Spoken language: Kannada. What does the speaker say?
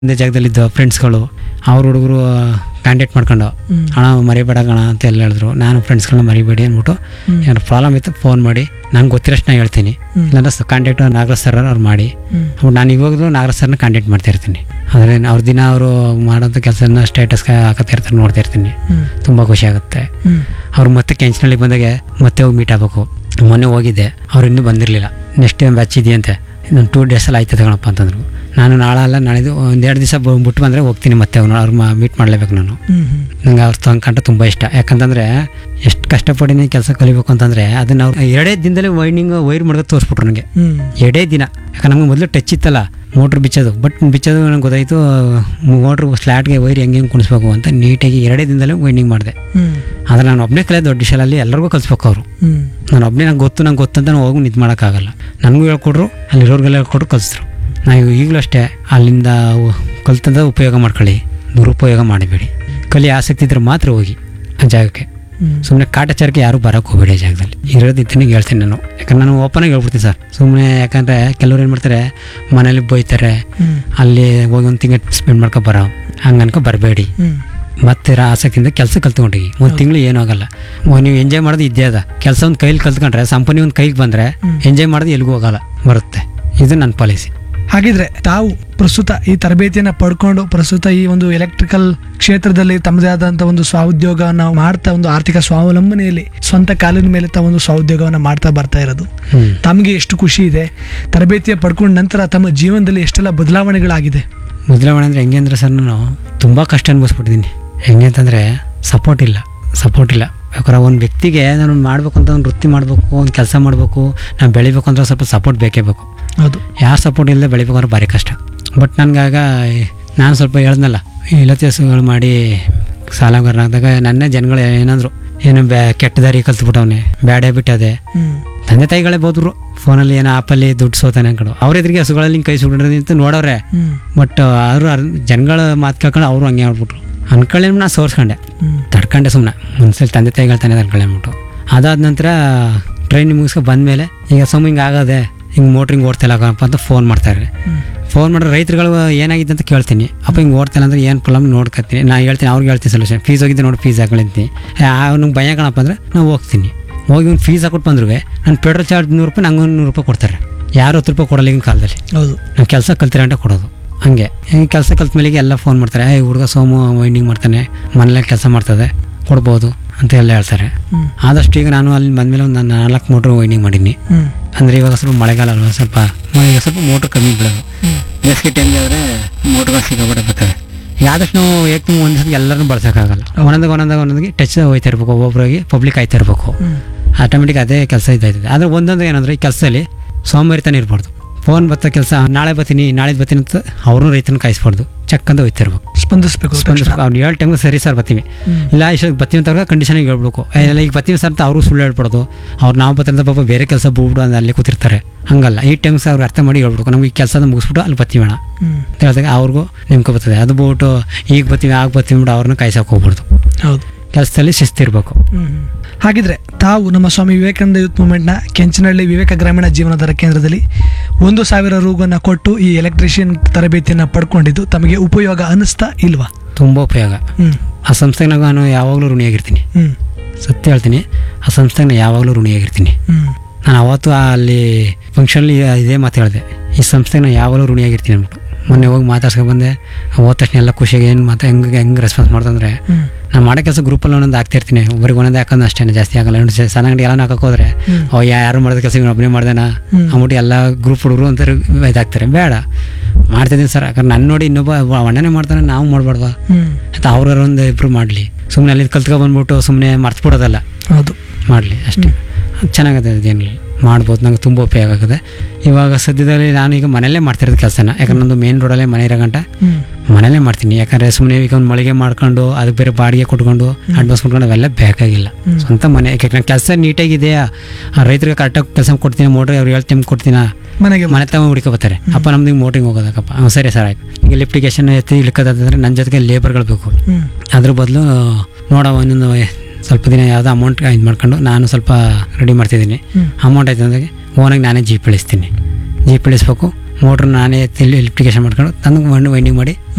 ಒಂದೇ ಜಾಗದಲ್ಲಿದ್ದ ಫ್ರೆಂಡ್ಸ್ಗಳು ಅವ್ರ ಹುಡುಗರು ಕಾಂಟ್ಯಾಕ್ಟ್ ಮಾಡ್ಕೊಂಡು ಹ್ಮ್. ಅಣ್ಣ ಮರಿಬೇಡ ಕಣ ಅಂತ ಎಲ್ಲ ಹೇಳಿದ್ರು ನಾನು ಫ್ರೆಂಡ್ಸ್ಗಳನ್ನ ಮರಿಬೇಡಿ ಅಂದ್ಬಿಟ್ಟು ಹ್ಮ್. ಏನಾದ್ರು ಪ್ರಾಬ್ಲಮ್ ಇತ್ತು ಫೋನ್ ಮಾಡಿ ನಂಗೆ ಗೊತ್ತಿರೋಷ್ಟು ನಾ ಹೇಳ್ತೀನಿ ಹ್ಮ್. ಇಲ್ಲಾಂದ್ರೆ ಕಾಂಟ್ಯಾಕ್ಟ್ ನಾಗರಾಜ್ ಸರ್ ಅವ್ರು ಮಾಡಿ ಹ್ಮ್. ಅವ್ರು ನಾನು ಇವಾಗಲೂ ನಾಗರಾಜ್ ಸರ್ನ ಕಾಂಟ್ಯಾಕ್ಟ್ ಮಾಡ್ತಾ ಇರ್ತೀನಿ ಆದರೆ ಅವ್ರ ದಿನ ಅವರು ಮಾಡೋಂಥ ಕೆಲಸನ ಸ್ಟೇಟಸ್ ಹಾಕತ್ತಾ ಇರ್ತಾರೆ ನೋಡ್ತಾ ಇರ್ತೀನಿ ಹ್ಮ್. ತುಂಬ ಖುಷಿ ಆಗುತ್ತೆ ಹ್ಮ್. ಅವ್ರು ಮತ್ತೆ ಕೆಂಚನಹಳ್ಳಿ ಬಂದಾಗೆ ಮತ್ತೆ ಹೋಗಿ ಮೀಟ್ ಆಗಬೇಕು ಮೊನ್ನೆ ಹೋಗಿದ್ದೆ ಅವ್ರು ಇನ್ನೂ ಬಂದಿರಲಿಲ್ಲ ನೆಕ್ಸ್ಟ್ ಟೈಮ್ ಬ್ಯಾಚ್ ಇದೆಯಂತೆ ಇನ್ನೊಂದು ಟೂ ಡೇಸಲ್ಲಿ ಆಯ್ತು ತಗೊಳಪ್ಪ ಅಂತಂದ್ರು ನಾನು ನಾಳೆ ಅಲ್ಲ ನಾಳಿದ್ದು ಒಂದೆರಡು ದಿವಸ ಬಿಟ್ಟು ಬಂದರೆ ಹೋಗ್ತೀನಿ ಮತ್ತೆ ಅವ್ನು ಅವ್ರು ಮೀಟ್ ಮಾಡಲೇಬೇಕು ನಾನು ಹ್ಮ್. ಹ್ಮ್. ನಂಗೆ ಅವ್ರ ತಂಕಂಟ ತುಂಬ ಇಷ್ಟ ಯಾಕಂತಂದರೆ ಎಷ್ಟು ಕಷ್ಟಪಟ್ಟಿನಿ ಕೆಲಸ ಕಲಿಬೇಕು ಅಂತಂದರೆ ಅದನ್ನು ಅವ್ರು ಎರಡೇ ದಿನದಲ್ಲಿ ವೈಂಡಿಂಗ್ ವೈರ್ ಮಾಡೋದು ತೋರಿಸ್ಬಿಟ್ರು ನನಗೆ ಹ್ಮ್. ಎರಡೇ ದಿನ ಯಾಕಂದ್ರೆ ನಮ್ಗೆ ಮೊದಲು ಟಚ್ ಇತ್ತಲ್ಲ ಮೋಟ್ರ್ ಬಿಚ್ಚೋದು ಬಟ್ ಬಿಚ್ಚೋದು ನನಗೆ ಗೊತ್ತಾಯಿತು ಮೋಟ್ರ್ ಸ್ಲಾಟ್ಗೆ ವೈರ್ ಹೆಂಗೆ ಹೆಂಗೆ ಕುಣಿಸ್ಬೇಕು ಅಂತ ನೀಟಾಗಿ ಎರಡೇ ದಿನದಲ್ಲೇ ವೈಂಡಿಂಗ್ ಮಾಡಿದೆ ಹ್ಮ್. ಆದರೆ ನಾನು ಒಬ್ಬನೇ ಕಲಿಯೋದು ದೊಡ್ಡ ಶಾಲಲ್ಲಿ ಎಲ್ಲರಿಗೂ ಕಲಿಸ್ಬೇಕು ಅವರು ಹ್ಮ್. ನಾನು ಒಬ್ಬನೇ ನಂಗೆ ಗೊತ್ತು ನಂಗೆ ಗೊತ್ತು ಅಂತ ನಾನು ಹೋಗಿ ನಿಂತು ಮಾಡೋಕ್ಕಾಗಲ್ಲ ನನಗೂ ಹೇಳ್ಕೊಟ್ರು ಅಲ್ಲಿರೋರ್ಗೆಲ್ಲ ಹೇಳ್ಕೊಟ್ರು ಕಲಿಸಿದ್ರು ನಾವು ಈಗಲೂ ಅಷ್ಟೇ ಅಲ್ಲಿಂದ ಅವು ಕಲ್ತಂದ ಉಪಯೋಗ ಮಾಡ್ಕೊಳ್ಳಿ ದುರುಪಯೋಗ ಮಾಡಬೇಡಿ ಕಲಿ ಆಸಕ್ತಿ ಇದ್ರೆ ಮಾತ್ರ ಹೋಗಿ ಆ ಜಾಗಕ್ಕೆ ಹ್ಮ್. ಸುಮ್ಮನೆ ಕಾಟಾಚಾರಕ್ಕೆ ಯಾರು ಬರೋಕ್ಕೆ ಹೋಗಬೇಡಿ ಆ ಜಾಗದಲ್ಲಿ ಇರೋದಿದ್ದನಿಗೆ ಹೇಳ್ತೀನಿ ನಾನು ಯಾಕಂದ್ರೆ ನಾನು ಓಪನಾಗಿ ಹೇಳ್ಬಿಡ್ತೀನಿ ಸರ್ ಸುಮ್ಮನೆ ಯಾಕಂದರೆ ಕೆಲವ್ರು ಏನು ಮಾಡ್ತಾರೆ ಮನೇಲಿ ಬೈತಾರೆ ಹ್ಮ್. ಅಲ್ಲಿ ಹೋಗಿ ಒಂದು ತಿಂಗಳು ಸ್ಪೆಂಡ್ ಮಾಡ್ಕೊ ಬರೋ ಹಂಗೆ ಅನ್ಕೊ ಬರಬೇಡಿ ಹ್ಮ್. ಮತ್ತೆ ರಾ- ಆಸಕ್ತಿಯಿಂದ ಕೆಲಸ ಕಲ್ತ್ಕೊಂಡೋಗಿ ಒಂದು ತಿಂಗಳು ಏನೂ ಆಗಲ್ಲ ಓ, ನೀವು ಎಂಜಾಯ್ ಮಾಡೋದು ಇದ್ದೇ ಅದ ಕೆಲಸ ಒಂದು ಕೈಲಿ ಕಲ್ತ್ಕೊಂಡ್ರೆ ಸಂಪನಿ ಒಂದು ಕೈಗೆ ಬಂದರೆ ಹ್ಮ್. ಎಂಜಾಯ್ ಮಾಡೋದು ಎಲ್ಲಿಗೂ ಹೋಗಲ್ಲ ಬರುತ್ತೆ ಇದು ನನ್ನ ಪಾಲಿಸಿ ಹಾಗಿದ್ರೆ ತಾವು ಪ್ರಸ್ತುತ ಈ ತರಬೇತಿಯನ್ನ ಪಡ್ಕೊಂಡು ಪ್ರಸ್ತುತ ಈ ಒಂದು ಎಲೆಕ್ಟ್ರಿಕಲ್ ಕ್ಷೇತ್ರದಲ್ಲಿ ತಮ್ಮದೇ ಆದಂತ ಒಂದು ಸ್ವಾಉದ್ಯೋಗವನ್ನ ಮಾಡ್ತಾ ಒಂದು ಆರ್ಥಿಕ ಸ್ವಾವಲಂಬನೆಯಲ್ಲಿ ಸ್ವಂತ ಕಾಲಿನ ಮೇಲೆ ತಾವು ಒಂದು ಸ್ವಾಉದ್ಯೋಗವನ್ನ ಮಾಡ್ತಾ ಬರ್ತಾ ಇರೋದು ಹ್ಞೂ ತಮಗೆ ಎಷ್ಟು ಖುಷಿ ಇದೆ ತರಬೇತಿಯ ಪಡ್ಕೊಂಡ ನಂತರ ತಮ್ಮ ಜೀವನದಲ್ಲಿ ಎಷ್ಟೆಲ್ಲ ಬದಲಾವಣೆಗಳಾಗಿದೆ ಬದಲಾವಣೆ ಅಂದರೆ ಹೆಂಗೆ ಅಂದರೆ ಸರ್ ನಾನು ತುಂಬ ಕಷ್ಟ ಅನ್ಭವಿಸ್ಬಿಟ್ಟಿದ್ದೀನಿ ಹೆಂಗೆ ಅಂತಂದರೆ ಸಪೋರ್ಟ್ ಇಲ್ಲ ಸಪೋರ್ಟ್ ಇಲ್ಲ ಯಾಕಂದ್ರೆ ಒಂದು ವ್ಯಕ್ತಿಗೆ ನಾನು ಮಾಡಬೇಕು ಅಂತ ಒಂದು ವೃತ್ತಿ ಮಾಡಬೇಕು ಒಂದು ಕೆಲಸ ಮಾಡಬೇಕು ನಾನು ಬೆಳಿಬೇಕು ಅಂದ್ರೆ ಸ್ವಲ್ಪ ಸಪೋರ್ಟ್ ಬೇಕೇ ಬೇಕು ಹೌದು ಯಾರು ಸಪೋರ್ಟ್ ಇಲ್ಲದೆ ಬೆಳಿಬೇಕು ಅಂದ್ರೆ ಭಾರಿ ಕಷ್ಟ ಬಟ್ ನನಗಾಗ ನಾನು ಸ್ವಲ್ಪ ಹೇಳ್ದನಲ್ಲ ಇಲತಿಯಸುಗಳು ಮಾಡಿ ಸಾಲಗಾರನಾದಾಗ ನನ್ನೇ ಜನಗಳು ಏನಂದ್ರು ಏನು ಬ್ಯಾ ಕೆಟ್ಟ ದಾರಿ ಕಲ್ತ್ಬಿಟ್ಟವನೆ ಬ್ಯಾಡ್ ಹ್ಯಾಬಿಟ್ ಅದೇ ಹ್ಮ್ ತಂದೆ ತಾಯಿಗಳೇ ಬೋದ್ರು ಫೋನಲ್ಲಿ ಏನೋ ಆಪಲ್ಲಿ ದುಡ್ಡು ಸೋತಾನೆ ಅನ್ಕೊಂಡು ಅವ್ರ ಎದುರಿಗೆ ಹಸುಗಳಲ್ಲಿ ಹಿಂಗ್ ಕೈ ಸುಡ್ರಿ ಅಂತ ನೋಡವ್ರೆ ಹ್ಮ್ ಬಟ್ ಅವರು ಜನಗಳ ಮಾತು ಕೇಳ್ಕೊಂಡು ಅವರು ಹಂಗೆ ಹೇಳ್ಬಿಟ್ರು ಅನ್ಕೊಳ್ಳಿ ನಾನು ಸೋರ್ಸ್ಕೊಂಡೆ ಹ್ಮ್ ತಡ್ಕೊಂಡೆ ಸುಮ್ಮನೆ ಮನ್ಸಲ್ಲಿ ತಂದೆ ತಾಯಿಗಳು ತಾನೇ ತಡ್ಕೊಳ್ಳಿ ಅಂದ್ಬಿಟ್ಟು ಅದಾದ ನಂತರ ಟ್ರೈನಿಂಗ್ ಮುಗಿಸ್ಕೊ ಬಂದಮೇಲೆ ಈಗ ಸುಮ್ಮ ಹಿಂಗೆ ಆಗದೆ ಹಿಂಗೆ ಮೋಟ್ರಿಂಗ್ ಓಡ್ತಿಲ್ಲ ಕಣಪ್ಪ ಅಂತ ಫೋನ್ ಮಾಡ್ತಾರೆ ಹ್ಮ್ ಫೋನ್ ಮಾಡಿದ್ರೆ ರೈತರುಗಳು ಏನಾಗಿದೆ ಅಂತ ಕೇಳ್ತೀನಿ ಅಪ್ಪ ಹಿಂಗೆ ಓಡ್ತಿಲ್ಲ ಅಂದ್ರೆ ಏನು ಪ್ರಾಬ್ಲಮ್ ನೋಡ್ಕೊತೀನಿ ನಾನು ಹೇಳ್ತೀನಿ ಅವ್ರಿಗೆ ಹೇಳ್ತೀನಿ ಸೊಲ್ಯೂಷನ್ ಫೀಸ್ ಹೋಗಿದ್ದೆ ನೋಡಿ ಫೀಸ್ ಹಾಕೊಳ್ತೀನಿ ಅವ್ನಿಗೆ ಭಯ ಕಣಪ್ಪ ಅಂದ್ರೆ ನಾವು ಹೋಗ್ತೀನಿ ಹೋಗಿ ಒಂದು ಫೀಸ್ ಹಾಕೊಟ್ಟು ಬಂದ್ರು ನಾನು ಪೆಟ್ರೋಲ್ ಚಾರ್ಜ್ ನೂರು ರೂಪಾಯಿ ನಂಗೆ ಒಂದು ನೂರು ರೂಪಾಯಿ ಕೊಡ್ತಾರೆ ಯಾರು ಹತ್ತು ರೂಪಾಯಿ ಕೊಡಲ್ಲ ಈಗಿನ ಕಾಲದಲ್ಲಿ ಹೌದು ನಾವು ಕೆಲಸ ಕಲ್ತಿರ ಅಂತ ಕೊಡೋದು ಹಂಗೆ ಈ ಕೆಲಸ ಕಲ್ತ ಮೇಲೆಗೆ ಎಲ್ಲ ಫೋನ್ ಮಾಡ್ತಾರೆ ಏ ಹುಡುಗ ಸೋಮು ವೈಂಡಿಂಗ್ ಮಾಡ್ತಾನೆ ಮನೇಲೆ ಕೆಲಸ ಮಾಡ್ತದೆ ಕೊಡ್ಬೋದು ಅಂತ ಎಲ್ಲ ಹೇಳ್ತಾರೆ ಹ್ಮ್ ಆದಷ್ಟು ಈಗ ನಾನು ಅಲ್ಲಿ ಬಂದಮೇಲೆ ಒಂದು ನಾಲ್ಕು ಮೋಟ್ರ್ ವೈಂಡಿಂಗ್ ಮಾಡೀನಿ ಹ್ಮ್ ಅಂದರೆ ಇವಾಗ ಸ್ವಲ್ಪ ಮಳೆಗಾಲ ಅಲ್ವಾ ಸ್ವಲ್ಪ ಈಗ ಸ್ವಲ್ಪ ಮೋಟ್ರ್ ಕಮ್ಮಿ ಬಿಡೋದು ಹ್ಮ್ ಬೇಸಿಗೆ ಟೈಮ್ಗೆ ಆದರೆ ಮೋಟ್ರ್ಗಳು ಸಿಕ್ಕಾಬಿಟ್ಟೆ ಬೇಕಾದ್ರೆ ಈಗ ಆದಷ್ಟು ನಾವು ಏಕ್ತಿಂಗ್ ಒಂದು ಸತಿ ಎಲ್ಲರನ್ನೂ ಬಳಸೋಕ್ಕಾಗಲ್ಲ ಒಂದೊಂದಾಗ ಒಂದೊಂದಾಗ ಒಂದೊಂದಿಗೆ ಟಚ್ ಹೋಯ್ತಾ ಇರಬೇಕು ಒಬ್ಬೊಬ್ಬರಿಗೆ ಪಬ್ಲಿಕ್ ಆಯ್ತಾ ಇರಬೇಕು ಹ್ಮ್ ಆಟೋಮೆಟಿಕ್ ಅದೇ ಕೆಲಸ ಇದ್ದಾಯ್ತದೆ ಆದರೆ ಒಂದೊಂದು ಏನಂದ್ರೆ ಈ ಕೆಲಸದಲ್ಲಿ ಸೋಂಬೇರಿತನ ಇರ್ಬಾರ್ದು ಫೋನ್ ಬತ್ತ ಕೆಲಸ ನಾಳೆ ಬರ್ತೀನಿ ನಾಳೆ ಬರ್ತೀನಿ ಅಂತ ಅವ್ರನ್ನೂ ರೈತನ ಕಾಯಿಸ್ಬಾರ್ದು ಚೆಕ್ ಅಂತ ಹೋಯ್ತಿರ್ಬೇಕು ಸ್ಪಂದಿಸ್ಬೇಕು ತಕ್ಷಣ. ಸ್ಪಂದಿಸ್ಬೇಕು ಅವ್ನು ಏಳು ಟೈಮ್ಗೆ ಸರಿ ಸರ್ ಬರ್ತೀವಿ ಹ್ಮ್. ಇಲ್ಲ ಇಷ್ಟೊಂದು ಬರ್ತೀವಿ ಅಂತ ಕಂಡೀಷನಿಗೆ ಹೇಳ್ಬೇಕು ಇಲ್ಲ ಈಗ ಬರ್ತೀವಿ ಸರ್ ಅಂತ ಅವರು ಸುಳ್ಳು ಹೇಳ್ಬಿಡೋದು ಅವ್ರು ನಾವು ಬರ್ತಾರೆ ಅಂತ ಪಾಪ ಬೇರೆ ಕೆಲಸ ಬಿಡ್ಬಿಡು ಅಂತ ಅಲ್ಲಿ ಕೂತಿರ್ತಾರೆ ಹಂಗಲ್ಲ ಈ ಟೈಮ್ಸ್ ಅವ್ರು ಅರ್ಥ ಮಾಡಿ ಹೇಳ್ಬೇಕು ನಮ್ಗೆ ಈ ಕೆಲಸನ ಮುಗಿಸ್ಬಿಟ್ಟು ಅಲ್ಲಿ ಬರ್ತೀವಿ ಅಣ್ಣ ಹ್ಮ್ ಅಂತ ಹೇಳಿದಾಗ ಅವ್ರಿಗೂ ನಿಮ್ಗೆ ಬರ್ತದೆ ಅದು ಬಿಟ್ಟು ಈಗ ಬರ್ತೀವಿ ಆಗ ಬರ್ತೀವಿ ಬಿಟ್ಟು ಅವ್ರನ್ನ ಕಾಯ್ಸಕ್ಕೆ ಹೋಗ್ಬಾರ್ದು ಹೌದು ಕೆಲಸದಲ್ಲಿ ಶಿಸ್ತಿರ್ಬೇಕು ಹ್ಮ್. ಹಾಗಿದ್ರೆ ತಾವು ನಮ್ಮ ಸ್ವಾಮಿ ವಿವೇಕಾನಂದ ಯೂತ್ ಮೂವ್ಮೆಂಟ್ನ ಕೆಂಚನಹಳ್ಳಿ ವಿವೇಕ ಗ್ರಾಮೀಣ ಜೀವನಾಧಾರ ಕೇಂದ್ರದಲ್ಲಿ ಒಂದು ಸಾವಿರ ರೂಗನ್ನ ಕೊಟ್ಟು ಈ ಎಲೆಕ್ಟ್ರಿಷಿಯನ್ ತರಬೇತಿಯನ್ನ ಪಡ್ಕೊಂಡಿದ್ದು ತಮಗೆ ಉಪಯೋಗ ಅನ್ನಿಸ್ತಾ ಇಲ್ವಾ ತುಂಬ ಉಪಯೋಗ ಹ್ಮ್ ಆ ಸಂಸ್ಥೆಗೆ ನಾನು ಯಾವಾಗಲೂ ಋಣಿಯಾಗಿರ್ತೀನಿ ಹ್ಮ್ ಸತ್ಯ ಹೇಳ್ತೀನಿ ಆ ಸಂಸ್ಥೆಗೆ ನಾನು ಯಾವಾಗಲೂ ಋಣಿಯಾಗಿರ್ತೀನಿ ಹ್ಮ್ ನಾನು ಅವತ್ತು ಅಲ್ಲಿ ಫಂಕ್ಷನಲ್ಲಿ ಇದೇ ಮಾತು ಹೇಳಿದೆ ಈ ಸಂಸ್ಥೆಗೆ ನಾನು ಯಾವಾಗಲೂ ಋಣಿಯಾಗಿರ್ತೀನಿ ಅಂದ್ಬಿಟ್ಟು ಮೊನ್ನೆ ಹೋಗಿ ಮಾತಾಡ್ಸ್ಕೊಂಡು ಬಂದೆ ಹೋದ ತಕ್ಷಣ ಎಲ್ಲ ಖುಷಿಯಾಗಿ ಏನು ಮಾತು ಹೆಂಗೆ ಹೆಂಗೆ ರೆಸ್ಪಾನ್ಸ್ ಮಾಡ್ತಂದ್ರೆ ಹ್ಮ್ ನಾನು ಮಾಡೋ ಕೆಲಸ ಗ್ರೂಪಲ್ಲಿ ಒಂದೊಂದು ಹಾಕ್ತಿರ್ತೀನಿ ಒಬ್ಬರಿಗೆ ಒಂದೊಂದು ಹಾಕೋದು ಅಷ್ಟೇ ಜಾಸ್ತಿ ಆಗಲ್ಲ ಇನ್ನು ಸಣ್ಣ ಅಂಗಡಿ ಎಲ್ಲ ಹಾಕಕ್ಕೆ ಹೋದ್ರೆ ಹ್ಮ್. ಓ ಯಾರು ಮಾಡಿದ ಕೆಲಸ ಇವನು ಒಬ್ಬನೇ ಮಾಡ್ದೇನಾ ಹ್ಮ್. ಅಂದ್ಬಿಟ್ಟು ಎಲ್ಲ ಗ್ರೂಪ್ ಹುಡುಗರು ಅಂತ ಇದಾಗ್ತಾರೆ ಬೇಡ ಮಾಡ್ತಿದ್ದೀನಿ ಸರ್ ಯಾಕಂದ್ರೆ ನನ್ನ ನೋಡಿ ಇನ್ನೊಬ್ಬ ಅಣ್ಣನೇ ಮಾಡ್ತಾನೆ ನಾವು ಮಾಡ್ಬಾರ್ದು ಹ್ಮ್ ಅಥವಾ ಅವ್ರ ಒಂದು ಇಬ್ರು ಮಾಡಲಿ ಸುಮ್ಮನೆ ಅಲ್ಲಿ ಕಲ್ತ್ಕೊ ಬಂದ್ಬಿಟ್ಟು ಸುಮ್ಮನೆ ಮರ್ತ್ಬಿಡೋದಲ್ಲ ಹೌದು ಮಾಡಲಿ ಅಷ್ಟೇ ಚೆನ್ನಾಗದೆ ಅದೇನಿಲ್ಲ ಮಾಡ್ಬೋದು ನಂಗೆ ತುಂಬ ಉಪಯೋಗ ಆಗುತ್ತೆ ಇವಾಗ ಸದ್ಯದಲ್ಲಿ ನಾನು ಈಗ ಮನೆಯಲ್ಲೇ ಮಾಡ್ತಿರೋದು ಕೆಲಸನ ಯಾಕಂದ್ರೆ ನಂದು ಮೇನ್ ರೋಡಲ್ಲೇ ಮನೆ ಇರೋ ಗಂಟ ಹ್ಮ್ ಮನೇಲೇ ಮಾಡ್ತೀನಿ ಯಾಕಂದರೆ ಸುಮ್ಮನೆ ಈಗ ಒಂದು ಮಳಿಗೆ ಮಾಡ್ಕೊಂಡು ಅದಕ್ಕೆ ಬೇರೆ ಬಾಡಿಗೆ ಕೊಟ್ಕೊಂಡು ಅಡ್ವಾನ್ಸ್ ಕೊಟ್ಕೊಂಡು ಅವೆಲ್ಲ ಬೇಕಾಗಿಲ್ಲ ಹ್ಮ್. ಸ್ವಂತ ಮನೆ ಯಾಕೆ ನಾನು ಕೆಲಸ ನೀಟಾಗಿದೆಯಾ ಆ ರೈತರಿಗೆ ಕರೆಕ್ಟಾಗಿ ಕೆಲಸ ಕೊಡ್ತೀನಿ ಮೋಟ್ರ್ ಅವ್ರು ಏಳು ಟೈಮ್ ಕೊಡ್ತೀನಾ ಮನೆಗೆ ಮನೆ ತಗೊಂಡು ಹುಡುಕೋ ಬರ್ತಾರೆ ಅಪ್ಪ ನಮ್ದು ಮೋಟ್ರಿಂಗ್ ಹೋಗೋದಕ್ಕಪ್ಪ ಹಾಂ ಸರಿ ಸರ್ ಆಯ್ತು ಈಗ ಲಿಫ್ಟಿಗೇಷನ್ ಎತ್ತಿ ಇಳ್ಕೋದಂದ್ರೆ ನನ್ನ ಜೊತೆಗೆ ಲೇಬರ್ಗಳು ಬೇಕು ಹ್ಮ್ ಅದ್ರ ಬದಲು ನೋಡೋ ಒಂದೊಂದು ಸ್ವಲ್ಪ ದಿನ ಯಾವುದೋ ಅಮೌಂಟ್ ಇದು ಮಾಡ್ಕೊಂಡು ನಾನು ಸ್ವಲ್ಪ ರೆಡಿ ಮಾಡ್ತಿದ್ದೀನಿ ಹ್ಮ್ ಅಮೌಂಟ್ ಆಯ್ತು ಅಂದಾಗ ಓನಾಗಿ ನಾನೇ ಜೀಪ್ ಇಳಿಸ್ತೀನಿ ಜೀಪ್ ಇಳಿಸ್ಬೇಕು ಮೋಟ್ರ್ ನಾನೇ ಎಲ್ಲಿ ಎಲೆಕ್ಟ್ರಿಕೇಶನ್ ಮಾಡ್ಕೊಂಡು ತಂದು ಮಣ್ಣು ವೈಂಡಿಂಗ್ ಮಾಡಿ